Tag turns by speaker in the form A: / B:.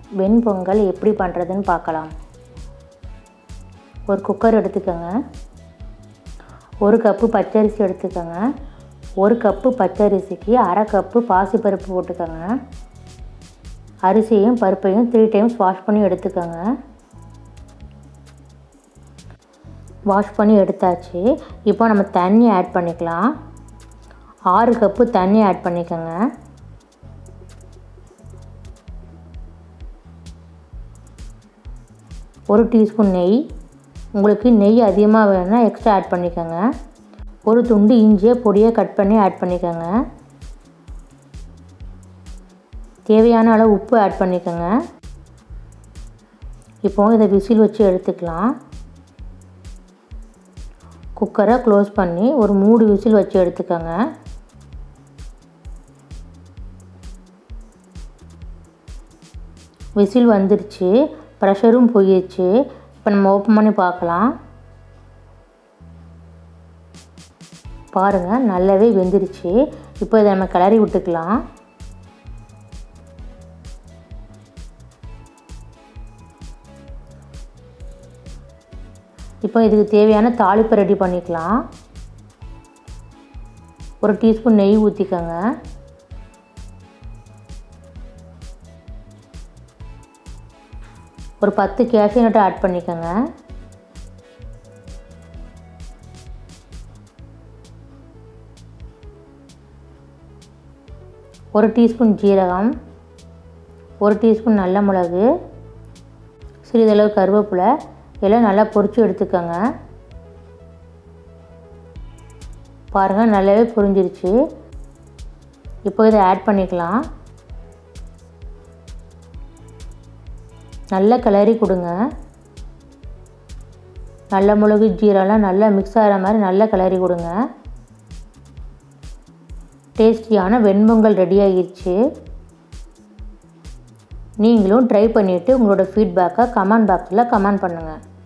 A: வெண்பொங்கல் எப்படி பண்ணுறதுன்னு பார்க்கலாம் ஒரு குக்கர் எடுத்துக்கோங்க ஒரு கப்பு பச்சரிசி எடுத்துக்கோங்க ஒரு கப்பு பச்சரிசிக்கு அரை கப்பு பாசிப்பருப்பு போட்டுக்கோங்க அரிசியும் பருப்பையும் த்ரீ டைம்ஸ் வாஷ் பண்ணி எடுத்துக்கோங்க வாஷ் பண்ணி எடுத்தாச்சு இப்போ நம்ம தண்ணி ஆட் பண்ணிக்கலாம் ஆறு கப்பு தண்ணி ஆட் பண்ணிக்கோங்க ஒரு டீஸ்பூன் நெய் உங்களுக்கு நெய் அதிகமாக வேணும்னா எக்ஸ்ட்ரா ஆட் பண்ணிக்கோங்க ஒரு துண்டு இஞ்சியை பொடியை கட் பண்ணி ஆட் பண்ணிக்கோங்க தேவையான அளவு உப்பு ஆட் பண்ணிக்கோங்க இப்போ இதை விசில் வச்சு எடுத்துக்கலாம் குக்கரை க்ளோஸ் பண்ணி ஒரு மூடு விசில் வச்சு எடுத்துக்கோங்க விசில் வந்துருச்சு ப்ரெஷரும் போயிடுச்சு இப்போ நம்ம ஓப்பன் பண்ணி பார்க்கலாம் பாருங்கள் நல்லாவே வெந்துருச்சு இப்போ இதை நம்ம கிளறி விட்டுக்கலாம் இப்போ இதுக்கு தேவையான தாளிப்பை ரெடி பண்ணிக்கலாம் ஒரு டீஸ்பூன் நெய் ஊற்றிக்கோங்க ஒரு பத்து கேஷ்யூ நட்டு ஆட் பண்ணிக்கோங்க ஒரு டீஸ்பூன் ஜீரகம் ஒரு டீஸ்பூன் நல்ல மிளகு சிறிதளவு கருவேப்பிலை இதெல்லாம் நல்லா பொரித்து எடுத்துக்கோங்க பாருங்கள் நல்லாவே பொரிஞ்சிருச்சு இப்போ இதை ஆட் பண்ணிக்கலாம் நல்லா கிளறி கொடுங்க நல்ல மிளகு ஜீரெல்லாம் நல்லா மிக்ஸ் ஆகிற மாதிரி நல்லா கிளறி கொடுங்க டேஸ்டியான வெண்பொங்கல் ரெடி ஆகிருச்சு நீங்களும் ட்ரை பண்ணிவிட்டு உங்களோட ஃபீட்பேக்கை கமெண்ட் பாக்ஸில் கமெண்ட் பண்ணுங்கள்